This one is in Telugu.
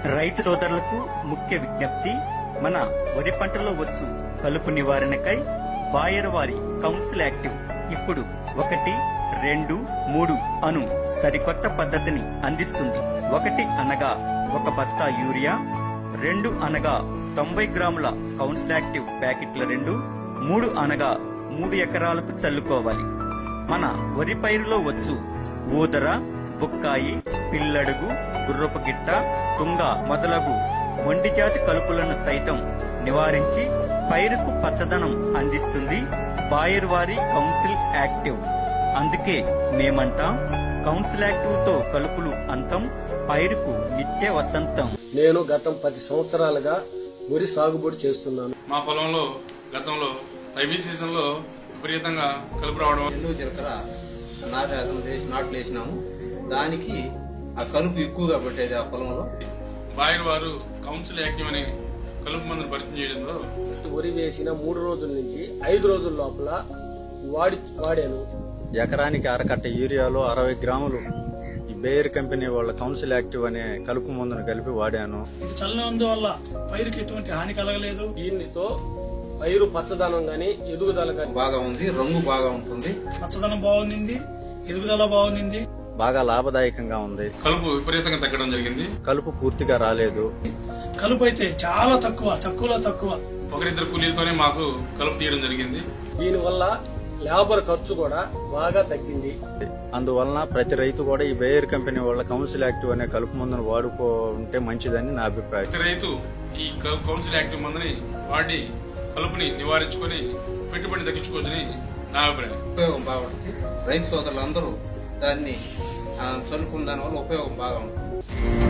రైతు సోదరులకు ముఖ్య విజ్ఞప్తి మన వరి పంటలో వచ్చు కలుపు నివారణకై బాయర్ వారి కౌన్సిల్ యాక్టివ్ ఇప్పుడు ఒకటి రెండు మూడు అను సరికొత్త పద్ధతిని అందిస్తుంది ఒకటి అనగా ఒక బస్తా యూరియా రెండు అనగా తొంభై గ్రాముల కౌన్సిల్ యాక్టివ్ ప్యాకెట్ల రెండు మూడు అనగా మూడు ఎకరాలకు చల్లుకోవాలి మన వరి పైరులో వచ్చు ఊదర బుక్కాయి పిల్లడుగు గుర్రపు గిట్ట తుంగ మొదలగు మొండి జాతి కలుపులను సైతం నివారించి పైరుకు పచ్చదనం అందిస్తుంది బాయర్ వారి కౌన్సిల్ యాక్టివ్ అందుకే మేమంటాం కౌన్సిల్ యాక్టివ్ తో కలుపులు అంతం పైరుకు నిత్య వసంతం నేను గతం పది సంవత్సరాలుగా వరి సాగుబడి చేస్తున్నాను మా పొలంలో గతంలో రబీ సీజన్ లో విపరీతంగా కలుపు రావడం ఎల్లు జీలకర్ర నాటు వేసి నాట్లు వేసినాము దానికి ఆ కలుపు ఎక్కువగా పట్టేది ఆ పొలంలో బాయర్ వారు కౌన్సిల్ యాక్టివ్ అనే కలుపు మందును పరిచయం చేయడంతో వరి వేసిన మూడు రోజుల నుంచి ఐదు రోజుల లోపల వాడి వాడాను ఎకరానికి అరకట్ట యూరియాలో అరవై గ్రాములు ఈ బేయర్ కంపెనీ వాళ్ళ కౌన్సిల్ యాక్టివ్ అనే కలుపు మందును కలిపి వాడాను ఇది చల్లనందువల్ల పైరుకి ఎటువంటి హాని కలగలేదు దీనితో పైరు పచ్చదనం గాని ఎదుగుదల గాని బాగా ఉంది రంగు బాగా ఉంటుంది పచ్చదనం బాగుంది ఎదుగుదల బాగుంది బాగా లాభదాయకంగా ఉంది కలుపు విపరీతంగా తగ్గడం జరిగింది కలుపు పూర్తిగా రాలేదు కలుపు అయితే చాలా తక్కువ తక్కువలో తక్కువ ఒకరిద్దరు కూలీలతోనే మాకు కలుపు తీయడం జరిగింది దీనివల్ల లేబర్ ఖర్చు కూడా బాగా తగ్గింది అందువలన ప్రతి రైతు కూడా ఈ బేయర్ కంపెనీ వాళ్ళ కౌన్సిల్ యాక్టివ్ అనే కలుపు మందును వాడుకుంటే మంచిదని నా అభిప్రాయం ప్రతి రైతు ఈ కౌ- కౌన్సిల్ యాక్టివ్ మందుని వాడి కలుపుని నివారించుకొని పెట్టుబడి తగ్గించుకోవచ్చని నా అభిప్రాయం ఉపయోగం బాగుంటుంది రైతు సోదరులందరూ దాన్ని ఆ, చల్లుకున్న దాని వల్ల ఉపయోగం బాగా ఉంటుంది